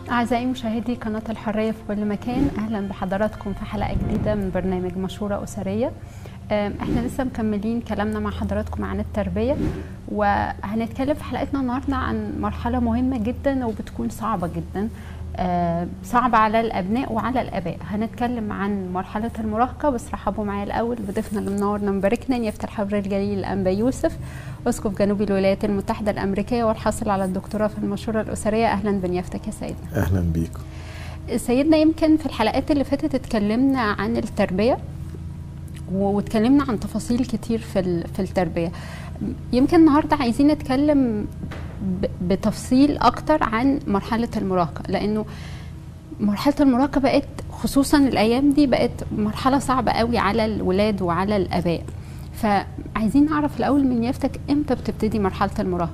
أعزائي مشاهدي قناة الحرية في كل مكان أهلا بحضراتكم في حلقة جديدة من برنامج مشورة أسرية احنا لسه مكملين كلامنا مع حضراتكم عن التربية وهنتكلم في حلقتنا النهاردة عن مرحلة مهمة جدا وبتكون صعبة جدا صعبة على الأبناء وعلى الآباء هنتكلم عن مرحلة المراهقة بس رحبوا معايا الأول بضيفنا اللي منورنا مباركنا يفتح حبر الجليل الأنبا يوسف أسقف جنوب الولايات المتحدة الأمريكية والحاصل على الدكتوراه في المشورة الأسرية أهلا بنيافتك يا سيدنا أهلا بيكم سيدنا يمكن في الحلقات اللي فاتت اتكلمنا عن التربية واتكلمنا عن تفاصيل كتير في في التربيه يمكن النهارده عايزين نتكلم بتفصيل اكتر عن مرحله المراهقه لانه مرحله المراهقه بقت خصوصا الايام دي بقت مرحله صعبه قوي على الولاد وعلى الاباء فعايزين نعرف الاول من يافتك امتى بتبتدي مرحله المراهقه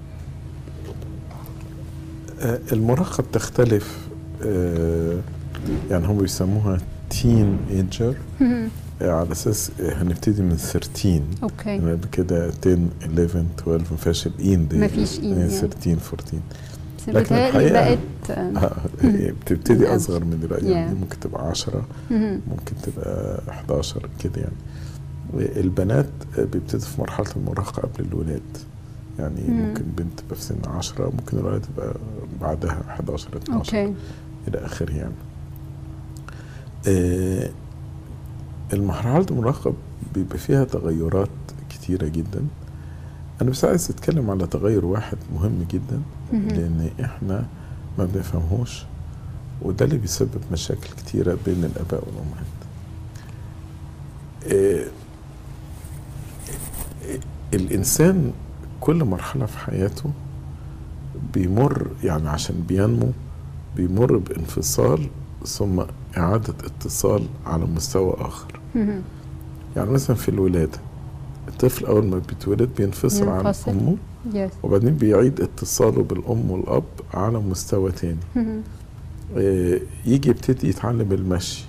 المراهقه بتختلف يعني هم بيسموها تين ايجر على اساس هنبتدي من 13 اوكي يعني كده 10 11 12 ما فيهاش الاين دي مفيش إين يعني. 13 14 لكن الحقيقه بقت بتبتدي اصغر من دلوقتي يعني ممكن تبقى 10 ممكن تبقى 11 كده يعني البنات بيبتدوا في مرحله المراهقه قبل الولاد يعني مم. ممكن بنت تبقى في سن 10 ممكن الولد تبقى بعدها 11 12 اوكي الى اخره يعني آه المرحلة المراهقة بيبقى فيها تغيرات كتيرة جدا أنا بس عايز أتكلم على تغير واحد مهم جدا لأن إحنا ما بنفهمهوش وده اللي بيسبب مشاكل كتيرة بين الآباء والأمهات إيه الإنسان كل مرحلة في حياته بيمر يعني عشان بينمو بيمر بانفصال ثم إعادة اتصال على مستوى آخر يعني مثلا في الولادة الطفل أول ما بيتولد بينفصل عن أمه yes. وبعدين بيعيد اتصاله بالأم والأب على مستوى تاني آه يجي يبتدي يتعلم المشي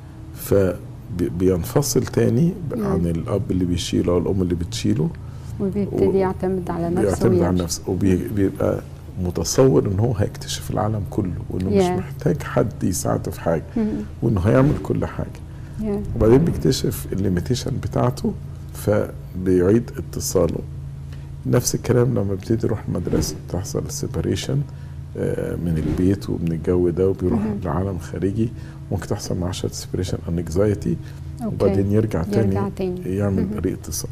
فبينفصل تاني yeah. عن الأب اللي بيشيله أو الأم اللي بتشيله وبيبتدي و... يعتمد على نفسه بيعتمد على نفسه وبيبقى متصور ان هو هيكتشف العالم كله وانه yeah. مش محتاج حد يساعده في حاجه وانه هيعمل كل حاجه yeah. وبعدين بيكتشف الليميتيشن بتاعته فبيعيد اتصاله نفس الكلام لما بيبتدي يروح المدرسه بتحصل سيباريشن من البيت ومن الجو ده وبيروح لعالم خارجي ممكن تحصل معاه شويه سيباريشن انكزايتي وبعدين يرجع تاني, يرجع تاني. يعمل ري اتصال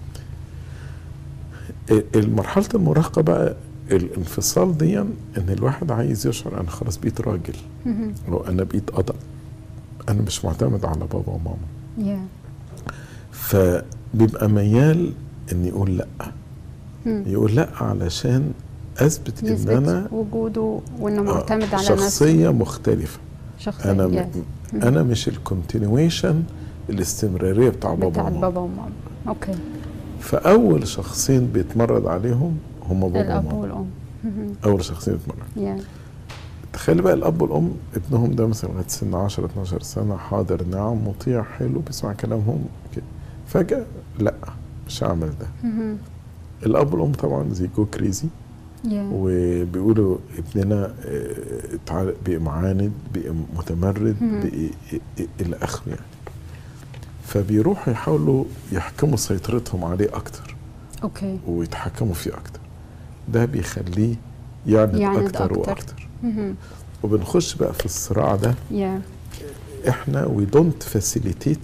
المرحله المراهقه بقى الانفصال دي ان الواحد عايز يشعر انا خلاص بقيت راجل او انا بقيت ادم انا مش معتمد على بابا وماما yeah. فبيبقى ميال ان يقول لا يقول لا علشان اثبت ان انا وجوده وانه معتمد على شخصيه نفسه شخصيه مختلفه شخصيه انا yes. انا مش الكونتينيويشن الاستمراريه بتاع بابا بتاع وماما بابا وماما اوكي فاول شخصين بيتمرد عليهم هم بابا الاب وماما والام اول شخصين بيتمرد yeah. تخيل بقى الاب والام ابنهم ده مثلا لغايه سن 10 12 سنه حاضر نعم مطيع حلو بيسمع كلامهم كده فجاه لا مش هعمل ده الاب والام طبعا زي جو كريزي yeah. وبيقولوا ابننا بقى معاند بقى متمرد بقى الى اخره يعني فبيروحوا يحاولوا يحكموا سيطرتهم عليه اكتر اوكي ويتحكموا فيه اكتر ده بيخليه يعند, يعند اكتر, أكتر. واكتر مهم. وبنخش بقى في الصراع ده yeah. احنا وي دونت فاسيليتيت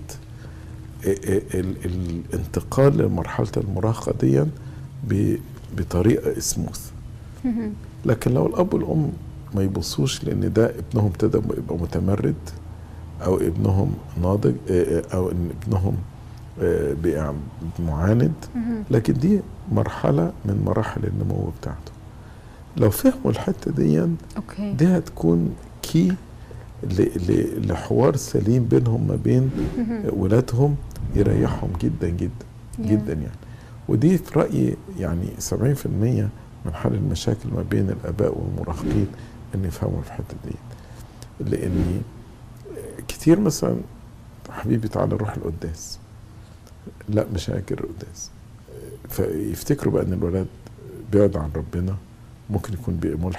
الانتقال لمرحله المراهقه دي بطريقه سموث مهم. لكن لو الاب والام ما يبصوش لان ده ابنهم ابتدى يبقى متمرد او ابنهم ناضج او ان ابنهم بقى معاند مهم. لكن دي مرحله من مراحل النمو بتاعته لو فهموا الحته دي اوكي دي هتكون كي لحوار سليم بينهم ما بين مهم. ولادهم يريحهم جدا جدا Yeah. جدا يعني ودي في رايي يعني 70% من حل المشاكل ما بين الاباء والمراهقين ان يفهموا الحته دي لان كتير مثلا حبيبي تعالى نروح القداس لا مش هاجر القداس فيفتكروا بقى ان الولاد بعد عن ربنا ممكن يكون بقى ملحد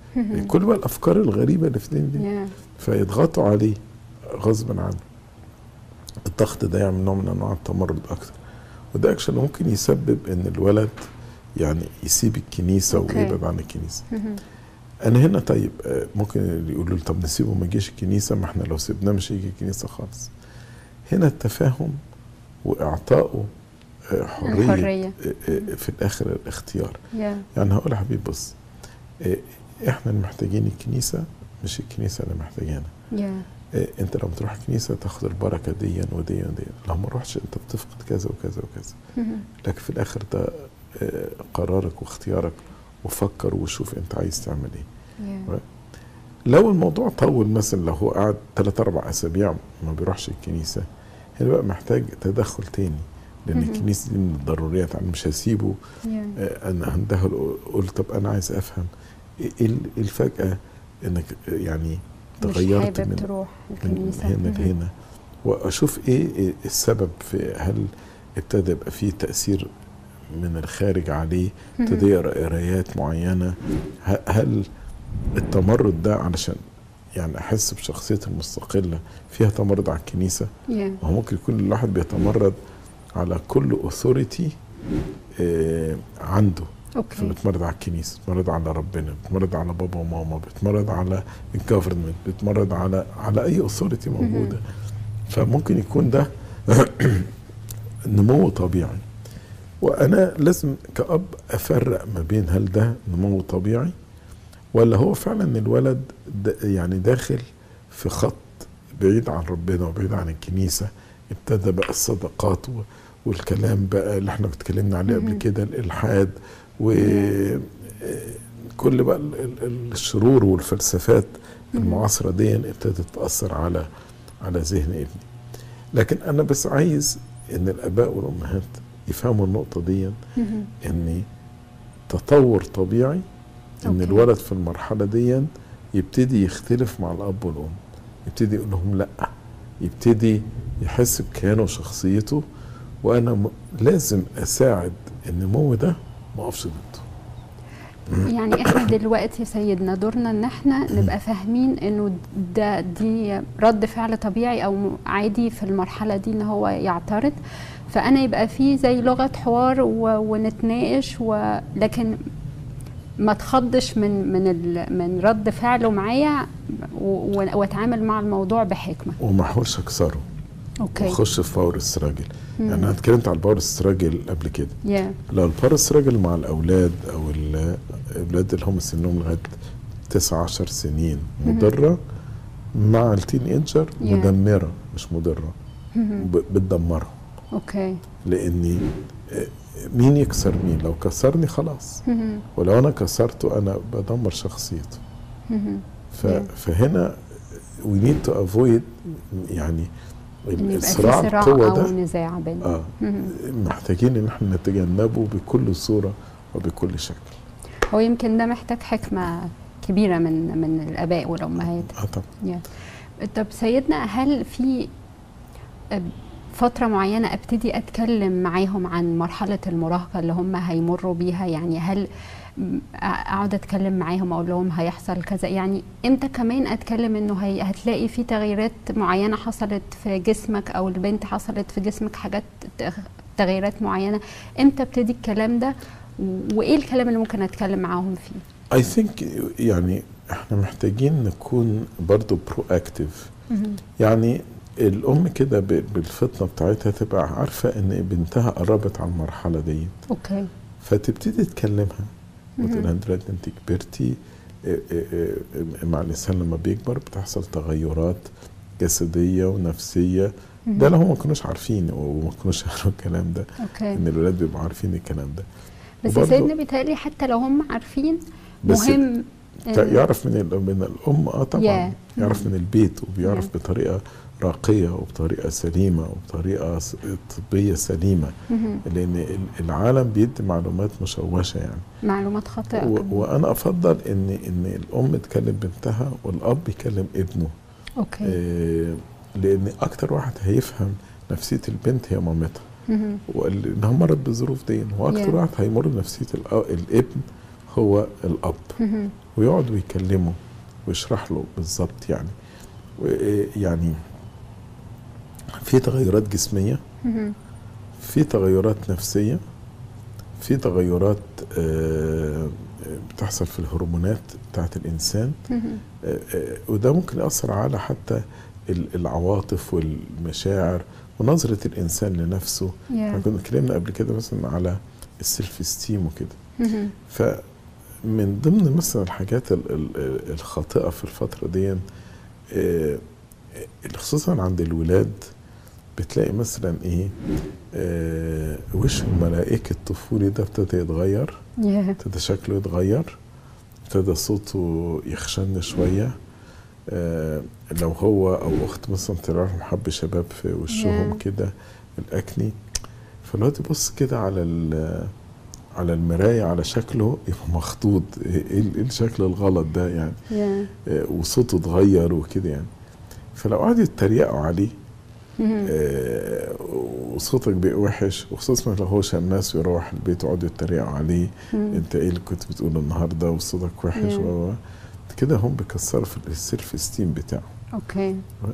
كل بقى الافكار الغريبه اللي في الدين دي يا فيضغطوا عليه غصبا عنه الضغط ده يعمل نوع من انواع التمرد اكتر وده اكشن ممكن يسبب ان الولد يعني يسيب الكنيسه أوكي. ويبعد عن الكنيسه انا هنا طيب آه، ممكن يقولوا لي طب نسيبه ما يجيش الكنيسه ما احنا لو سيبناه مش هيجي الكنيسه خالص هنا التفاهم واعطائه آه، حريه الحرية. آه، آه، في الاخر الاختيار يا يعني هقول يا حبيبي بص آه، احنا اللي محتاجين الكنيسه مش الكنيسه اللي محتاجانا يا إيه، انت لما تروح الكنيسه تاخد البركه ديا وديا وديا لو ما روحش انت بتفقد كذا وكذا وكذا لكن في الاخر ده آه، قرارك واختيارك وفكر وشوف انت عايز تعمل ايه يا لو الموضوع طول مثلا لو هو قعد ثلاث اربع اسابيع ما بيروحش الكنيسه هنا بقى محتاج تدخل تاني لان مهم. الكنيسه دي من الضروريات انا مش هسيبه يا آه، انا هندهل اقول طب انا عايز افهم ايه إيه الفجاه انك يعني مش تغيرت حابب من تروح من الكنيسة هنا مهم. لهنا واشوف ايه إيه السبب في هل ابتدى يبقى فيه تاثير من الخارج عليه ابتدى يقرا قرايات معينه ه- هل التمرد ده علشان يعني احس بشخصيتي المستقله فيها تمرد على الكنيسه يا ما هو ممكن يكون الواحد بيتمرد على كل اوثوريتي عنده اوكي فبتمرد على الكنيسه بتمرد على ربنا بتمرد على بابا وماما بتمرد على الجفرمنت بتمرد على على اي اوثوريتي موجوده فممكن يكون ده نمو طبيعي وانا لازم كاب افرق ما بين هل ده نمو طبيعي ولا هو فعلا الولد دا يعني داخل في خط بعيد عن ربنا وبعيد عن الكنيسه ابتدى بقى الصدقات و- والكلام بقى اللي احنا اتكلمنا عليه قبل مهم. كده الالحاد وكل بقى ال- ال- الشرور والفلسفات مهم. المعاصره دي ابتدت تاثر على على ذهن ابني لكن انا بس عايز ان الاباء والامهات يفهموا النقطه دي مهم. ان تطور طبيعي ان أوكي. الولد في المرحله دي يبتدي يختلف مع الاب والام يبتدي يقول لهم لا يبتدي يحس بكيانه وشخصيته وانا م... لازم اساعد النمو ده ما اقفش ضده يعني احنا دلوقتي سيدنا دورنا ان احنا نبقى فاهمين انه ده دي رد فعل طبيعي او م- عادي في المرحله دي ان هو يعترض فانا يبقى في زي لغه حوار و... ونتناقش و... لكن ما تخضش من من ال... من رد فعله معايا و... و- واتعامل مع الموضوع بحكمه وما احاولش اكسره اوكي واخش في باور السراجل مم. يعني انا اتكلمت على الباور السراجل قبل كده يا لو الباور السراجل مع الاولاد او ال- الاولاد اللي هم سنهم لغايه 9 10 سنين مهم. مضره مع التين ايجر Yeah. مدمره مش مضره مهم. ب- بتدمرهم اوكي لاني آه، مين يكسر مين لو كسرني خلاص مهم. ولو انا كسرته انا بدمر شخصيته مهم. ف... Yeah. فهنا we need to avoid يعني ان يبقى في الصراع صراع القوة او ده نزاع بينهم اه مهم. محتاجين ان احنا نتجنبه بكل صورة وبكل شكل هو يمكن ده محتاج حكمة كبيرة من من الآباء والأمهات اه طبعا يا. طب سيدنا هل في فترة معينة ابتدي اتكلم معاهم عن مرحلة المراهقة اللي هم هيمروا بيها يعني هل م- اقعد اتكلم معاهم اقول لهم هيحصل كذا يعني امتى كمان اتكلم انه هي هتلاقي في تغييرات معينة حصلت في جسمك او البنت حصلت في جسمك حاجات تغ- تغييرات معينة امتى ابتدي الكلام ده وايه الكلام اللي ممكن اتكلم معاهم فيه I think يعني احنا محتاجين نكون برضو برو اكتيف يعني الام كده ب- بالفطنه بتاعتها تبقى عارفه ان بنتها قربت على المرحله دي اوكي فتبتدي تكلمها وتقول مهم. لها دلوقتي انت كبرتي اه، اه، اه، مع الانسان لما بيكبر بتحصل تغيرات جسديه ونفسيه ده لو هم ما كانوش عارفين وما كانوش يعرفوا الكلام ده اوكي ان الولاد بيبقوا عارفين الكلام ده بس يا وبرضه- سيدنا بيتهيألي حتى لو هم عارفين بس مهم تا- يعرف من ال- من الام اه طبعا Yeah. يعرف من البيت وبيعرف Yeah. بطريقه راقيه وبطريقه سليمه وبطريقه س- طبيه سليمه مهم. لان ال- العالم بيدي معلومات مشوشه يعني معلومات خاطئة و- كمان. وانا افضل ان ان الام تكلم بنتها والاب يكلم ابنه اوكي آه لان اكتر واحد هيفهم نفسيه البنت هي مامتها مهم. وانها مرت بالظروف دي واكتر Yeah. واحد هيمر بنفسيه الأ- الابن هو الاب مهم. ويقعد ويكلمه ويشرح له بالظبط يعني و- يعني في تغيرات جسميه مهم. في تغيرات نفسيه في تغيرات آه، بتحصل في الهرمونات بتاعت الانسان مهم. آه، آه، وده ممكن يأثر على حتى ال- العواطف والمشاعر ونظرة الإنسان لنفسه احنا Yeah. كنا اتكلمنا قبل كده مثلا على السيلف استيم وكده مهم. فمن ضمن مثلا الحاجات ال- ال- الخاطئة في الفترة دي آه، خصوصا عند الولاد بتلاقي مثلا ايه آه، وش الملائكة الطفولي ده ابتدى يتغير Yeah. ابتدى شكله يتغير ابتدى صوته يخشن شوية آه لو هو أو أخت مثلا طلع لهم حب شباب في وشهم Yeah. كده الأكني فالواد يبص كده على ال- على المراية على شكله يبقى مخضوض ايه إيه الشكل الغلط ده يعني Yeah. آه وصوته اتغير وكده يعني فلو قعدوا يتريقوا عليه مهم. آه وصوتك بقى وحش وخصوصا لو هو شماس ويروح البيت ويقعدوا يتريقوا عليه مم. انت ايه اللي كنت بتقوله النهارده وصوتك وحش Yeah. و و- كده هم بيكسروا في السيلف استيم بتاعه اوكي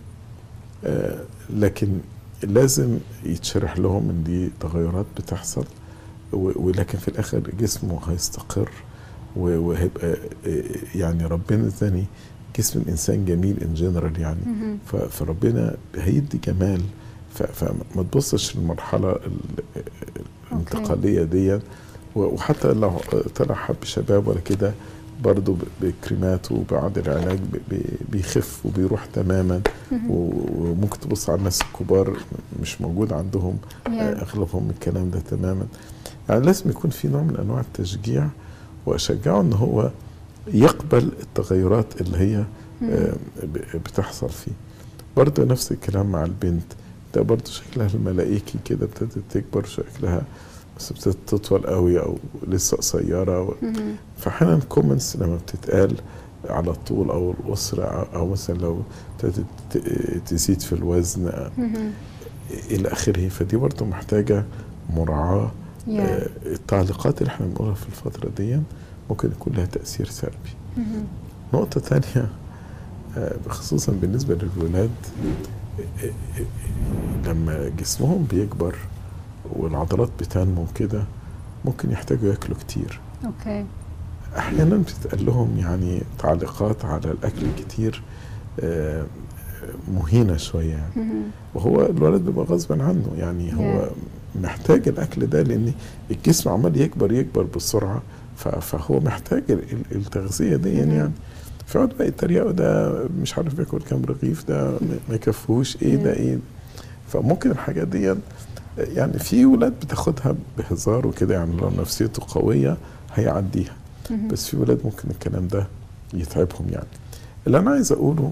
آه لكن لازم يتشرح لهم ان دي تغيرات بتحصل و- ولكن في الاخر جسمه هيستقر و- وهيبقى آه، يعني ربنا اداني جسم الانسان جميل ان جنرال يعني مهم. ف- فربنا هيدي جمال ف- فما تبصش للمرحله ال- الانتقاليه دي و- وحتى لو طلع حب شباب ولا كده برضه ب- بكريمات وبعد العلاج ب- ب- بيخف وبيروح تماما مهم. و- وممكن تبص على الناس الكبار مش موجود عندهم Yeah. اغلبهم الكلام ده تماما يعني لازم يكون في نوع من انواع التشجيع واشجعه ان هو يقبل التغيرات اللي هي مهم. آه، ب- بتحصل فيه برضه نفس الكلام مع البنت ده برضه شكلها الملائكي كده ابتدت تكبر شكلها بس ابتدت تطول قوي او لسه قصيره و- مهم. فاحيانا الكومنتس لما بتتقال على الطول او القصر أو- او مثلا لو ابتدت ت- تزيد في الوزن آه، مهم. الى اخره فدي برضه محتاجه مراعاه Yeah. آه، التعليقات اللي احنا بنقولها في الفتره دي ممكن يكون لها تاثير سلبي مهم. نقطة تانية آه، خصوصا بالنسبة للولاد آه، آه، لما جسمهم بيكبر والعضلات بتنمو كده ممكن يحتاجوا ياكلوا كتير اوكي احيانا بتتقال لهم يعني تعليقات على الاكل الكتير آه، مهينة شوية يعني مهم. وهو الولد بيبقى غصبا عنه يعني هو محتاج الاكل ده لان الجسم عمال يكبر يكبر بسرعه ف- فهو محتاج ال- ال- التغذيه دي مهم. يعني فيقعد بقى يتريقوا ده مش عارف بياكل كام رغيف ده ما- ما يكفوش ايه ده مم. ايه فممكن الحاجات دي يعني في ولاد بتاخدها بهزار وكده يعني لو نفسيته قويه هيعديها مهم. بس في ولاد ممكن الكلام ده يتعبهم يعني اللي انا عايز اقوله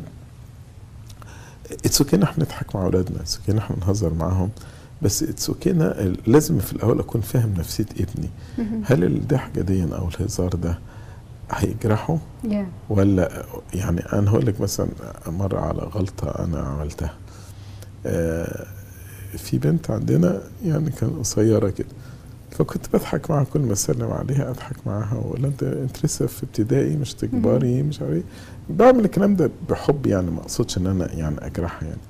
اتس اوكي ان احنا نضحك مع اولادنا اتس اوكي ان احنا نهزر معاهم بس اتس اوكي لازم في الاول اكون فاهم نفسيه ابني مهم. هل الضحكه دي او الهزار ده هيجرحه Yeah. ولا يعني انا هقول لك مثلا مره على غلطه انا عملتها آه، في بنت عندنا يعني كانت قصيره كده فكنت بضحك معاها كل ما اسلم عليها اضحك معاها ولا انت انت لسه في ابتدائي مش تكبري مش عارف ايه بعمل الكلام ده بحب يعني ما اقصدش ان انا يعني اجرحها يعني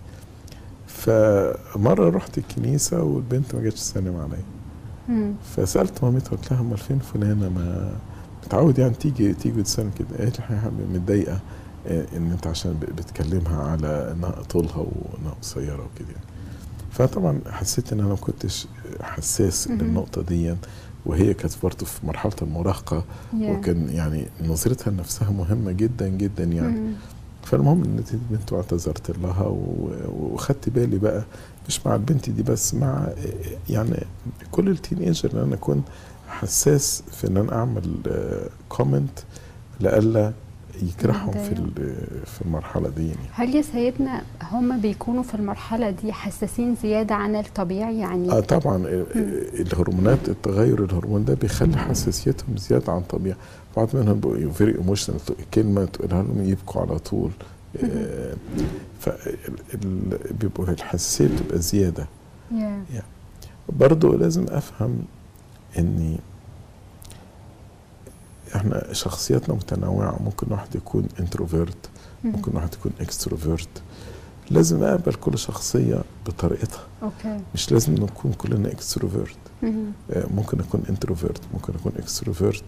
فمره رحت الكنيسه والبنت ما جاتش تسلم عليا مم. فسالت مامتها قلت لها امال فين فلانه ما متعود يعني تيجي تيجي تسلم كده قالت لي يا حبيبي متضايقه آه، ان انت عشان ب- بتكلمها على انها طولها وانها قصيره وكده يعني فطبعا حسيت ان انا ما كنتش حساس مهم. للنقطه دي وهي كانت برضه في مرحله المراهقه Yeah. وكان يعني نظرتها لنفسها مهمه جدا جدا يعني مم. فالمهم ان دي البنت واعتذرت لها و- وخدت بالي بقى مش مع البنت دي بس مع يعني كل التين ايجر ان انا اكون حساس في ان انا اعمل كومنت لئلا يجرحهم في ال- في المرحله دي يعني. هل يا سيدنا هم بيكونوا في المرحلة دي حساسين زيادة عن الطبيعي يعني اه طبعا آه، الهرمونات التغير الهرمون ده بيخلي حساسيتهم زياده عن طبيعه بعض منهم بيبقوا فيري ايموشنال كلمه تقولها لهم يبكوا على طول آه، ف بيبقوا الحساسيه بتبقى زياده Yeah. برضو لازم افهم اني احنا شخصياتنا متنوعه ممكن واحد يكون انتروفيرت ممكن واحد يكون اكستروفيرت لازم اقبل كل شخصيه بطريقتها اوكي مش لازم نكون كلنا اكستروفيرت مهم. ممكن اكون انتروفيرت ممكن اكون اكستروفيرت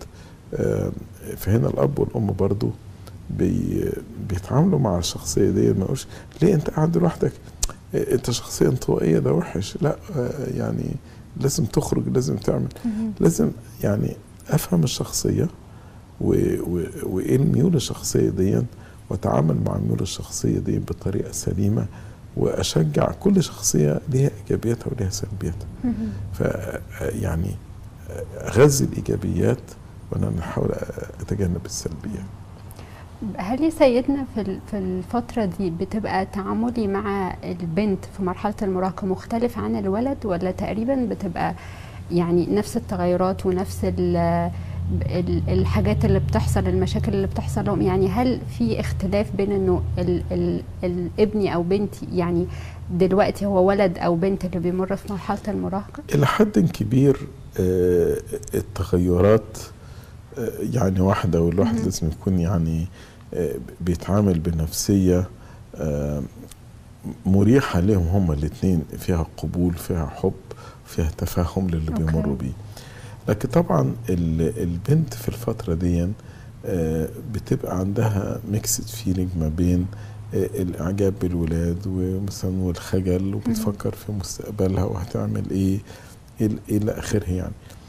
فهنا الاب والام برضو بي بيتعاملوا مع الشخصيه دي ما يقولش ليه انت قاعد لوحدك آه، انت شخصيه انطوائيه ده وحش لا آه، يعني لازم تخرج لازم تعمل مهم. لازم يعني افهم الشخصيه و- و- وايه الميول الشخصيه دي واتعامل مع الميول الشخصيه دي بطريقه سليمه واشجع كل شخصيه ليها ايجابياتها وليها سلبياتها مهم. ف يعني اغذي الايجابيات وانا احاول اتجنب السلبيات هل يا سيدنا في ال- في الفترة دي بتبقى تعاملي مع البنت في مرحلة المراهقة مختلف عن الولد ولا تقريبا بتبقى يعني نفس التغيرات ونفس ال ال- الحاجات اللي بتحصل المشاكل اللي بتحصل لهم يعني هل في اختلاف بين انه ال ال الابني او بنتي يعني دلوقتي هو ولد او بنت اللي بيمر في مرحلة المراهقة؟ الى حد كبير آه، التغيرات آه، يعني واحده والواحد مهم. لازم يكون يعني آه، بيتعامل بنفسيه آه، مريحه لهم هما الاثنين فيها قبول فيها حب فيها تفهم للي أوكي. بيمروا بيه لكن طبعا ال- البنت في الفتره دي آه، بتبقى عندها ميكسد فيلينج ما بين آه، الاعجاب بالولاد ومثلا والخجل وبتفكر في مستقبلها وهتعمل ايه إل- الى اخره يعني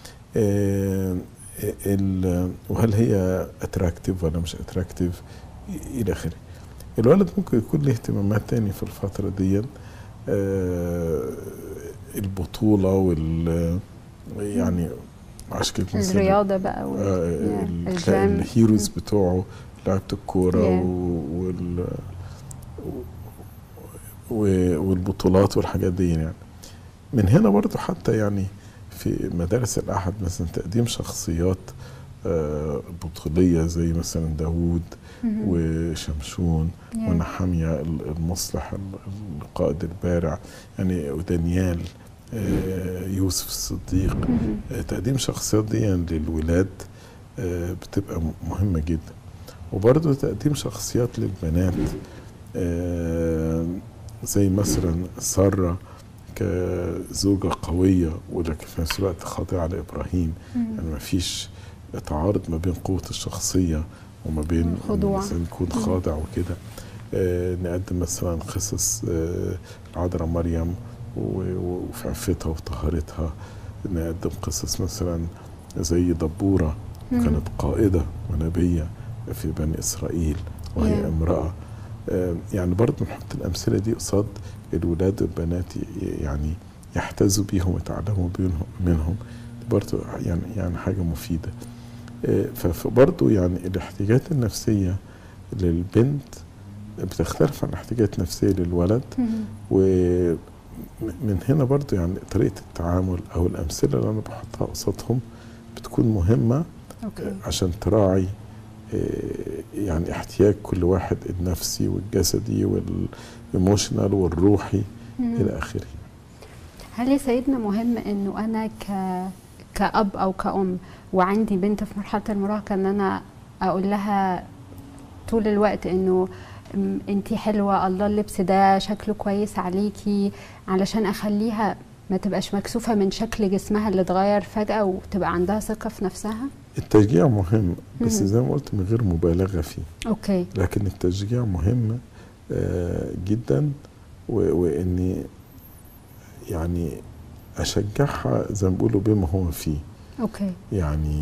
آه، ال- وهل هي اتراكتيف ولا مش اتراكتيف الى اخره الولد ممكن يكون له اهتمامات تاني في الفترة دي آه، البطولة وال يعني عشان كده مثلا الرياضة بقى وال- آه، yeah، ال- الجيم. الهيروز بتوعه لعبة الكورة Yeah. و- وال و- والبطولات والحاجات دي يعني من هنا برضو حتى يعني في مدارس الأحد مثلا تقديم شخصيات آه، بطولية زي مثلا داوود مهم. وشمشون Yeah. ونحمية المصلح القائد البارع يعني ودانيال آه، يوسف الصديق مهم. آه، تقديم شخصيات دي للولاد آه، بتبقى م- مهمة جدا وبرضه تقديم شخصيات للبنات آه، زي مثلا سارة كزوجة قوية ولكن في نفس الوقت خاضعة لإبراهيم مهم. يعني ما فيش تعارض ما بين قوة الشخصية وما بين إن الخضوع. الإنسان يكون مم. خاضع وكده آه، نقدم مثلا قصص آه، العذراء مريم و- و- وفي عفتها وطهارتها نقدم قصص مثلا زي دبورة مم. كانت قائدة ونبية في بني إسرائيل وهي Yeah. امرأة آه، يعني برضه نحط الأمثلة دي قصاد الولاد والبنات ي- يعني يحتذوا بيهم ويتعلموا بينهم منهم برضه يعني يعني حاجة مفيدة آه، فبرضه يعني الاحتياجات النفسية للبنت بتختلف عن الاحتياجات النفسية للولد مهم. ومن هنا برضو يعني طريقة التعامل أو الأمثلة اللي أنا بحطها قصادهم بتكون مهمة اوكي عشان تراعي آه، يعني احتياج كل واحد النفسي والجسدي والايموشنال والروحي مهم. إلى آخره هل يا سيدنا مهم انه انا ك كأب او كأم وعندي بنت في مرحلة المراهقة ان انا اقول لها طول الوقت انه انت حلوة الله اللبس ده شكله كويس عليكي علشان اخليها ما تبقاش مكسوفة من شكل جسمها اللي اتغير فجأة وتبقى عندها ثقة في نفسها التشجيع مهم بس مهم. زي ما قلت من غير مبالغة فيه اوكي لكن التشجيع مهم آه، جدا و- واني يعني اشجعها زي ما بيقولوا بما هو فيه اوكي يعني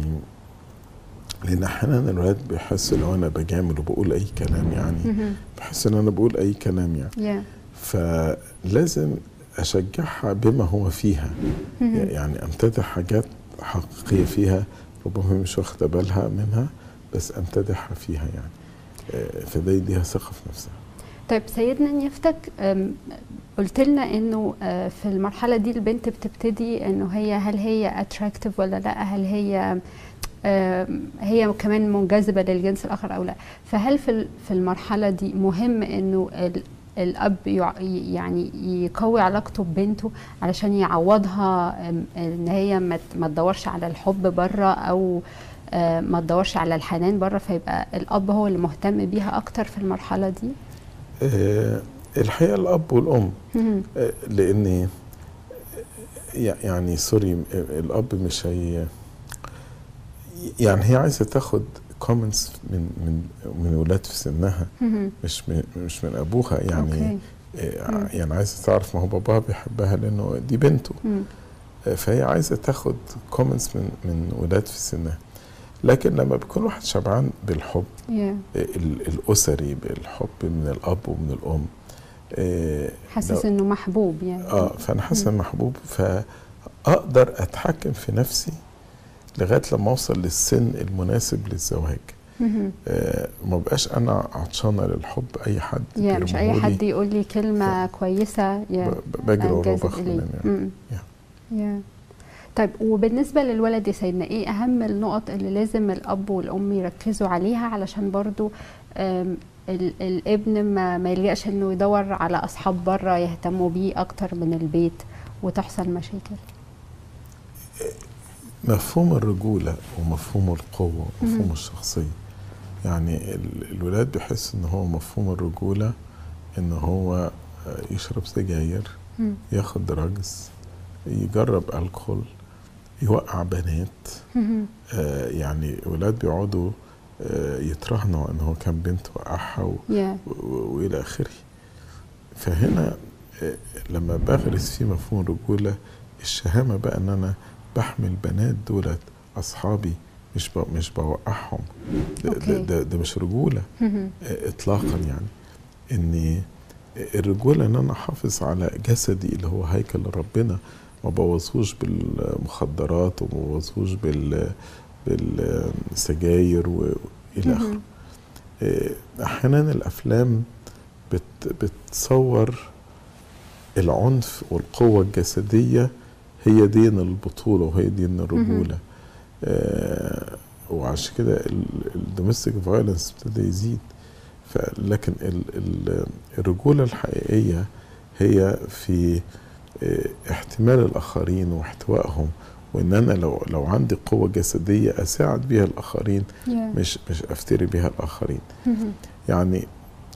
لان احيانا الولاد بيحسوا لو انا بجامل وبقول اي كلام يعني مهم. بحس ان انا بقول اي كلام يعني يا فلازم اشجعها بما هو فيها مهم. يعني امتدح حاجات حقيقيه فيها ربما مش واخده بالها منها بس امتدحها فيها يعني آه، فده يديها ثقه في نفسها طيب سيدنا نيفتك أم، قلت لنا انه آه، في المرحله دي البنت بتبتدي انه هي هل هي اتراكتيف ولا لا هل هي آم، هي كمان منجذبه للجنس الاخر او لا فهل في ال- في المرحله دي مهم انه ال- الاب يع- يعني يقوي علاقته ببنته علشان يعوضها أم، ان هي ما ت- ما تدورش على الحب بره او آه، ما تدورش على الحنان بره فيبقى الاب هو اللي مهتم بيها اكتر في المرحله دي آه، الحقيقه الاب والام مهم. آه، لان يع- يعني سوري آه، الاب مش هي يعني هي عايزه تاخد كومنتس من من من ولاد في سنها مهم. مش من مش من ابوها يعني أوكي. آه، مم. يعني عايزه تعرف ما هو باباها بيحبها لانه دي بنته مم. آه، فهي عايزه تاخد كومنتس من من ولاد في سنها لكن لما بيكون واحد شبعان بالحب يا. ال- الاسري بالحب من الاب ومن الام آه، حاسس لو- انه محبوب يعني اه فانا حاسس إني محبوب فاقدر اتحكم في نفسي لغايه لما اوصل للسن المناسب للزواج مهم. آه ما بقاش انا عطشانه للحب اي حد يا مش اي بيرميهولي حد يقول لي كلمه كويسه يا ب- ب- بجري وراه انجذب وباخد إليه. منه يعني. مم. يا. يا. طيب وبالنسبة للولد يا سيدنا ايه اهم النقط اللي لازم الاب والام يركزوا عليها علشان برضو آم، ال- الابن ما, ما يلجأش انه يدور على اصحاب بره يهتموا بيه اكتر من البيت وتحصل مشاكل مفهوم الرجوله ومفهوم القوه ومفهوم مهم. الشخصيه يعني ال- الولاد بيحس ان هو مفهوم الرجوله ان هو آه، يشرب سجاير مم. ياخد دراجز يجرب الكحول يوقع بنات مهم. آه، يعني ولاد بيقعدوا آه، يترهنوا ان هو كان بنت وقعها و- يا و- والى اخره فهنا آه، لما بغرس في مفهوم الرجوله الشهامه بقى ان انا بحمل بنات دولت اصحابي مش ب- مش بوقعهم ده, ده, أوكي. ده, ده مش رجوله مهم. آه، اطلاقا يعني ان الرجوله ان انا احافظ على جسدي اللي هو هيكل ربنا ما بوظهوش بالمخدرات وما بوظهوش بال بالسجاير والى اخره مهم. آه، احيانا الافلام بت بتصور العنف والقوه الجسديه هي دين البطوله وهي دين الرجوله آه وعشان كده الدوميستيك فايلنس ابتدى يزيد ف- لكن ال- ال- الرجوله الحقيقيه هي في آه، احتمال الاخرين واحتوائهم وان انا لو لو عندي قوه جسديه اساعد بيها الاخرين يا. مش مش افتري بها الاخرين مهم. يعني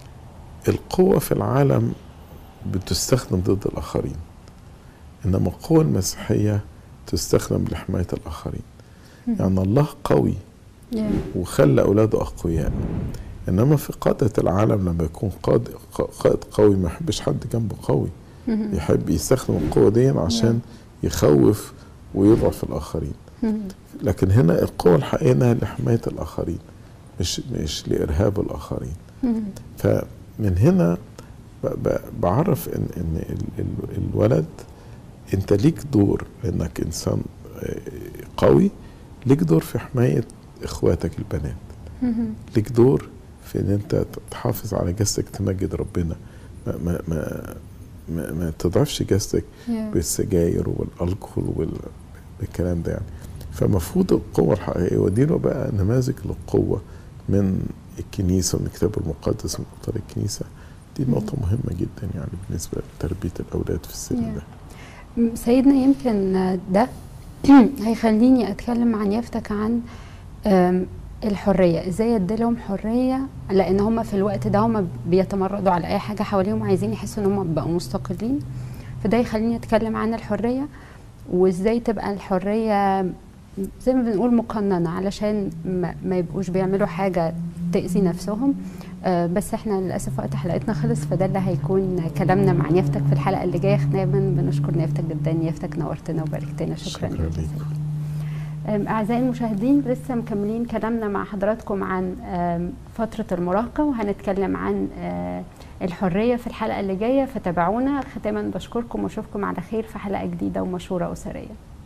القوة في العالم بتستخدم ضد الآخرين إنما القوة المسيحية تستخدم لحماية الآخرين يعني الله قوي يا. وخلى أولاده أقوياء إنما في قادة العالم لما يكون قائد قائد قوي ما يحبش حد جنبه قوي مهم. يحب يستخدم القوة دي عشان يخوف ويضعف الآخرين مهم. لكن هنا القوة الحقيقية إنها لحماية الآخرين مش مش لإرهاب الآخرين مهم. فمن هنا ب- ب- بعرف ان ان ال- ال- الولد انت ليك دور لانك انسان آه، قوي ليك دور في حمايه اخواتك البنات مهم. ليك دور في ان انت تحافظ على جسدك تمجد ربنا ما ما ما ما, ما تضعفش جسدك يا. بالسجاير والالكول وال- بالكلام ده يعني فمفروض القوة الحقيقية ودي له بقى نماذج للقوة من الكنيسة ومن الكتاب المقدس ومن أبطال الكنيسة دي نقطة مهمة جدا يعني بالنسبة لتربية الأولاد في السن Yeah. ده سيدنا يمكن ده هيخليني اتكلم عن يفتك عن أم، الحريه ازاي اديلهم حريه لان هم في الوقت ده هم بيتمردوا على اي حاجه حواليهم عايزين يحسوا ان هم بقوا مستقلين فده يخليني اتكلم عن الحريه وازاي تبقى الحريه زي ما بنقول مقننه علشان ما, ما يبقوش بيعملوا حاجه تاذي نفسهم آه، بس احنا للاسف وقت حلقتنا خلص فده اللي هيكون كلامنا مع نيافتك في الحلقه اللي جايه ختاما بنشكر نيافتك جدا نيافتك نورتنا وباركتنا شكرا, شكرا لك. ليك أم، أعزائي المشاهدين لسه مكملين كلامنا مع حضراتكم عن أم، فترة المراهقة وهنتكلم عن آه، الحرية في الحلقة اللي جاية فتابعونا ختاما بشكركم واشوفكم على خير في حلقة جديدة ومشورة أسرية